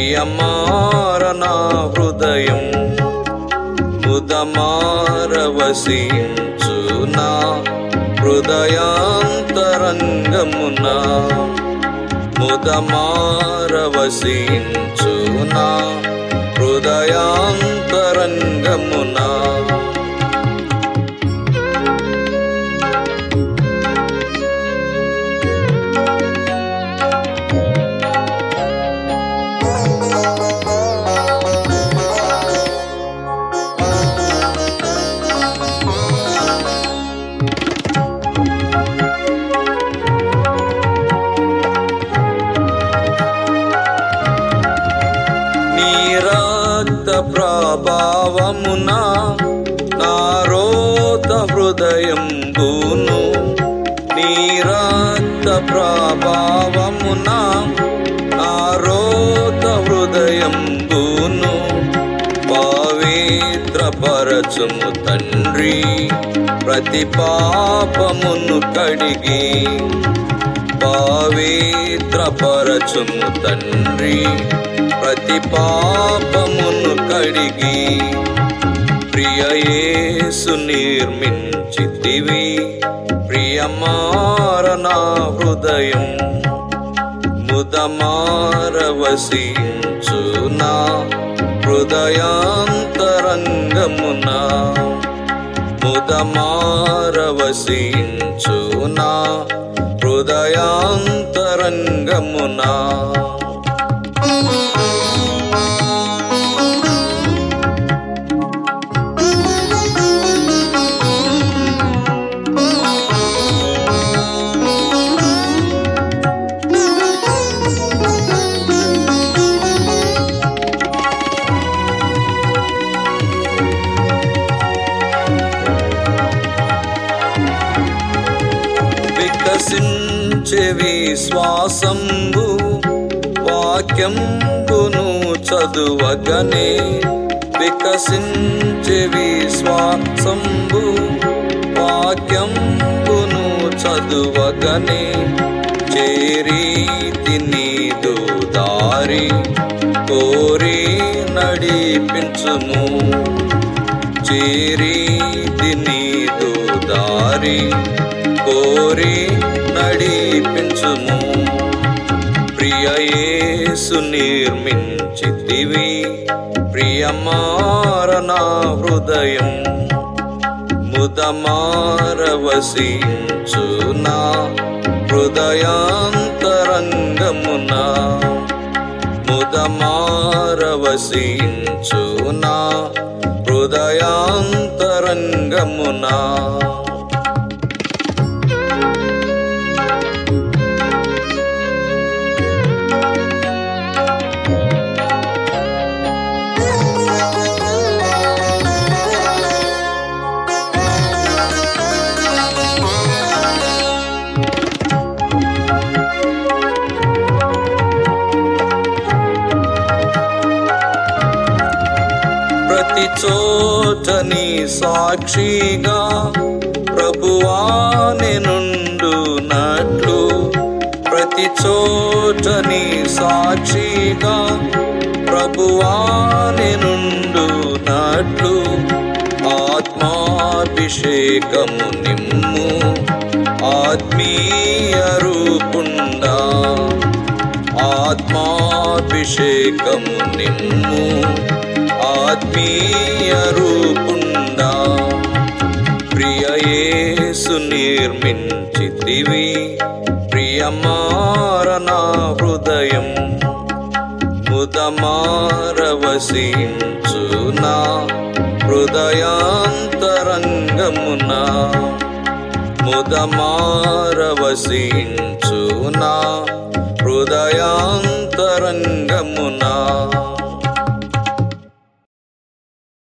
ప్రియమార నా హృదయం ముదమారవసించు నా హృదయాంతరంగమున ముదమారవసించు నా హృదయాంతరంగమున నీ రక్త ప్రభావమున నా రోత హృదయం గూను నీ రక్త ప్రభావమున నా రోత హృదయం గూను పవిత్ర పరచుము తండ్రి ప్రతి పాపమును కడిగి పవిత్ర పరచుము తండ్రి ప్రతి పాపమును కడిగి ప్రియయేసు నిర్మించితివి ప్రియమార నా హృదయం ముదమారవసించు నా హృదయాంతరంగమున ముదమారవసించు నా హృదయాంతరంగమున వికసించే విశ్వాసంబు వాక్యంబును చదువగనే వికసించే విశ్వాసంబు వాక్యంబును చదువగనే చేరీతి నీదు దారి కోరి నడిపించుము చేరీతి నీదు దారి కోరి నడిపించుము ప్రియయేసు నిర్మించితివి ప్రియమార నా హృదయం ముదమారవసించు నా హృదయాంతరంగమున ముదమారవసించు నా హృదయాంతరంగమున ప్రతి చోటని సాక్షిగా ప్రభువాని నుండు నట్లు ప్రతి చోటని సాక్షిగా ప్రభువాని నుండు నట్లు ఆత్మాభిషేకము నిమ్ము ఆత్మీయ రూపుండా ఆత్మాభిషేకము నిమ్ము ఆత్మీయ రూపుండా ప్రియయేసు నిర్మించితివి ప్రియమార నా హృదయం ముదమారవసించు నా హృదయాంతరంగమున ముదమారవసించు నా హృదయాంతరంగమున